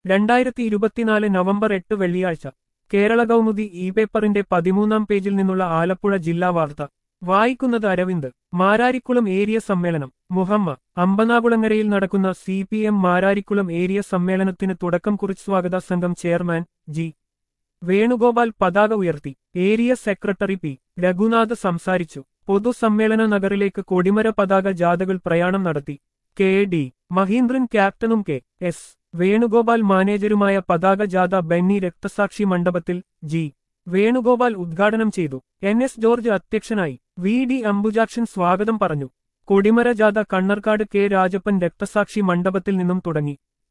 രണ്ടായിരത്തി ഇരുപത്തിനാല് നവംബർ എട്ട് വെള്ളിയാഴ്ച കേരള കൗമുദി ഇ പേപ്പറിന്റെ പതിമൂന്നാം പേജിൽ നിന്നുള്ള ആലപ്പുഴ ജില്ലാ വാർത്ത വായിക്കുന്നത് അരവിന്ദ് മാരാരിക്കുളം ഏരിയ സമ്മേളനം മുഹമ്മ അമ്പനാകുളങ്ങരയിൽ നടക്കുന്ന C P M Mararikulam area സമ്മേളനത്തിന് തുടക്കം കുറിച്ച് സ്വാഗത സംഘം ചെയർമാൻ ജി വേണുഗോപാൽ പതാക ഉയർത്തി ഏരിയ സെക്രട്ടറി പി രഘുനാഥ് സംസാരിച്ചു പൊതുസമ്മേളന നഗറിലേക്ക് കൊടിമര പതാക ജാഥകൾ പ്രയാണം നടത്തി കെ ഡി മഹീന്ദ്രൻ ക്യാപ്റ്റനും കെ എസ് വേണുഗോപാൽ മാനേജരുമായ പതാക ജാഥ ബെന്നി രക്തസാക്ഷി മണ്ഡപത്തിൽ ജി വേണുഗോപാൽ ഉദ്ഘാടനം ചെയ്തു എൻ എസ് ജോർജ് അധ്യക്ഷനായി വി ഡി അംബുജാക്ഷൻ സ്വാഗതം പറഞ്ഞു കൊടിമര ജാഥ കണ്ണർക്കാട് കെ രാജപ്പൻ രക്തസാക്ഷി മണ്ഡപത്തിൽ നിന്നും തുടങ്ങി